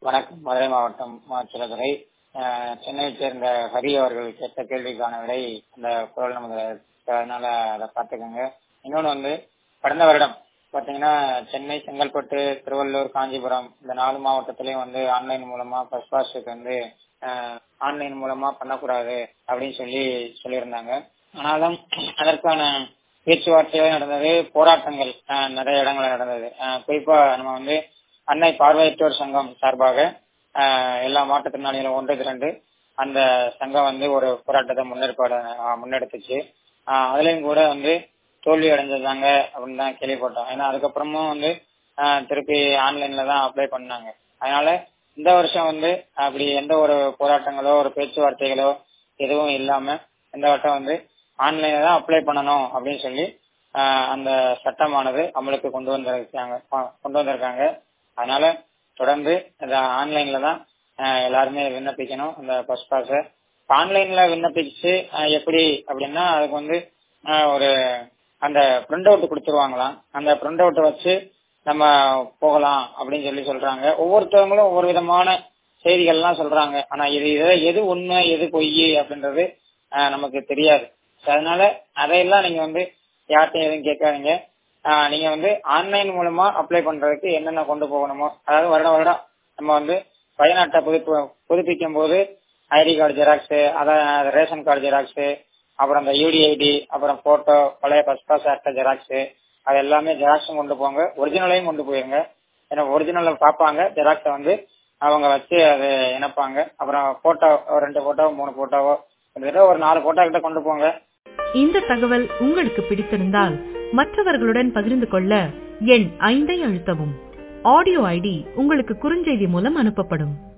வணக்கம் மதுரை மாவட்டம் மாச்சிலதுறை சென்னையைச் சேர்ந்த ஹரி அவர்கள் கேட்ட கேள்விக்கான விடை அந்த குரல் நமது அதனால அதை பார்த்துக்கோங்க இன்னொன்று வந்து கடந்த வருடம் பார்த்தீங்கன்னா சென்னை செங்கல்பட்டு திருவள்ளூர் காஞ்சிபுரம் இந்த நாலு மாவட்டத்திலையும் வந்து ஆன்லைன் மூலமா ஃபர்ஸ்ட் பாஸ்க்கு வந்து ஆன்லைன் மூலமா பண்ணக்கூடாது அப்படின்னு சொல்லி சொல்லியிருந்தாங்க ஆனாலும் அதற்கான பேச்சுவார்த்தைகள் நடந்தது போராட்டங்கள் நிறைய இடங்களில் நடந்தது குறிப்பா நம்ம வந்து அன்னை பார்வையற்றோர் சங்கம் சார்பாக எல்லா மாற்றுத்திறனாளிகளும் ஒன்று திரண்டு அந்த சங்கம் வந்து ஒரு போராட்டத்தை முன்னெடுப்பாடு முன்னெடுத்துச்சு அதுலயும் கூட வந்து தோல்வி அடைஞ்சதாங்க அப்படின்னு தான் கேள்விப்பட்டோம் ஏன்னா அதுக்கப்புறமும் வந்து திருப்பி ஆன்லைன்ல தான் அப்ளை பண்ணாங்க அதனால இந்த வருஷம் வந்து அப்படி எந்த ஒரு போராட்டங்களோ ஒரு பேச்சுவார்த்தைகளோ எதுவும் இல்லாம இந்த வட்டம் வந்து ஆன்லைன்ல தான் அப்ளை பண்ணணும் அப்படின்னு சொல்லி அந்த சட்டமானது அமலுக்கு கொண்டு வந்திருக்காங்க கொண்டு வந்திருக்காங்க அதனால தொடர்ந்து இந்த ஆன்லைன்ல தான் எல்லாருமே விண்ணப்பிக்கணும் அந்த ஃபர்ஸ்ட் பாஸ ஆன்லைன்ல விண்ணப்பிச்சு எப்படி அப்படின்னா அதுக்கு வந்து ஒரு அந்த பிரிண்ட் அவுட் கொடுத்துருவாங்களாம் அந்த பிரிண்ட் அவுட்டை வச்சு நம்ம போகலாம் அப்படின்னு சொல்லி சொல்றாங்க ஒவ்வொருத்தவங்களும் ஒவ்வொரு விதமான செய்திகள்லாம் சொல்றாங்க ஆனா இது எது உண்மை எது பொய் அப்படின்றது நமக்கு தெரியாது அதனால அதையெல்லாம் நீங்க வந்து யார்ட்டையும் எதுவும் கேட்காதீங்க நீங்க வந்து ஆன்லைன் மூலமா அப்ளை பண்றதுக்கு என்னென்ன கொண்டு போகணுமோ அதாவது வருடம் வருடம் நம்ம வந்து பயனாட்டை புதுப்பு புதுப்பிக்கும் போது ஐடி கார்டு ஜெராக்ஸ் அதான் ரேஷன் கார்டு ஜெராக்ஸ் அப்புறம் அந்த யூடிஐடி அப்புறம் போட்டோ பழைய பஸ் பாஸ் ஆக்ட ஜெராக்ஸ் அது எல்லாமே ஜெராக்ஸும் கொண்டு போங்க ஒரிஜினலையும் கொண்டு போயிருங்க ஏன்னா ஒரிஜினலை பார்ப்பாங்க ஜெராக்ஸை வந்து அவங்க வச்சு அது இணைப்பாங்க அப்புறம் போட்டோ ரெண்டு போட்டோ மூணு போட்டோவோ கிட்டத்தட்ட ஒரு நாலு போட்டோ கிட்ட கொண்டு போங்க இந்த தகவல் உங்களுக்கு பிடித்திருந்தால் மற்றவர்களுடன் பகிர்ந்து கொள்ள எண் ஐந்தை அழுத்தவும் ஆடியோ ஐடி உங்களுக்கு குறுஞ்செய்தி மூலம் அனுப்பப்படும்